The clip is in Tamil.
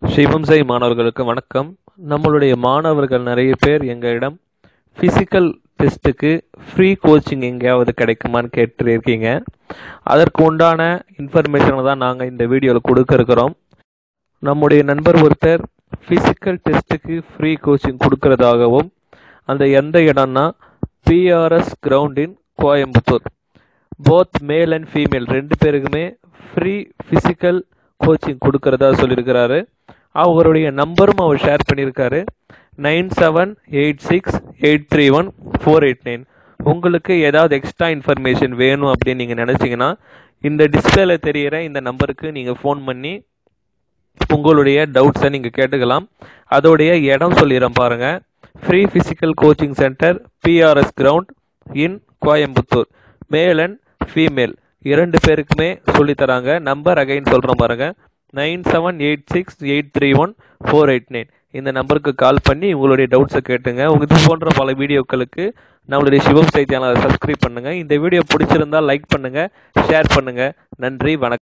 சிவம் சாய் மாணவர்களுக்கு வணக்கம் நம்மளுடைய மாணவர்கள் நிறைய பேர் எங்களிடம் ஃபிசிக்கல் டெஸ்ட்டுக்கு ஃப்ரீ கோச்சிங் எங்கேயாவது கிடைக்குமான்னு கேட்டுருக்கீங்க அதற்கு உண்டான இன்ஃபர்மேஷனை தான் நாங்கள் இந்த வீடியோவில் கொடுக்க இருக்கிறோம் நம்முடைய நண்பர் ஒருத்தர் ஃபிசிக்கல் டெஸ்ட்டுக்கு ஃப்ரீ கோச்சிங் கொடுக்கறதாகவும் அந்த எந்த இடம்னா BRS ground in Coimbatore both male and female ரெண்டு பேருக்குமே ஃப்ரீ ஃபிசிக்கல் கோச்சிங் கொடுக்கறதா சொல்லியிருக்கிறாரு அவருடைய நம்பரும் அவர் ஷேர் பண்ணியிருக்காரு nine seven eight six eight three one four eight nine உங்களுக்கு ஏதாவது எக்ஸ்ட்ரா இன்ஃபர்மேஷன் வேணும் அப்படின்னு நீங்கள் நினச்சிங்கன்னா இந்த டிஸ்பிளேல தெரியிற இந்த நம்பருக்கு நீங்கள் ஃபோன் பண்ணி உங்களுடைய டவுட்ஸை நீங்கள் கேட்டுக்கலாம் அதோடைய இடம் சொல்லிடுறேன் பாருங்க free physical coaching centre BRS ground in Coimbatore male and female இரண்டு பேருக்குமே சொல்லித் தராங்க நம்பர் அகைன் சொல்கிறோம் பாருங்க nine seven eight six eight three one four eight nine இந்த நம்பருக்கு கால் பண்ணி உங்களுடைய டவுட்ஸை கேட்டுங்க உங்க இது போன்ற பல வீடியோக்களுக்கு நம்மளுடைய சிவம் சை சேனலை சப்ஸ்கிரைப் பண்ணுங்க இந்த வீடியோ பிடிச்சிருந்தா லைக் பண்ணுங்க ஷேர் பண்ணுங்க நன்றி வணக்கம்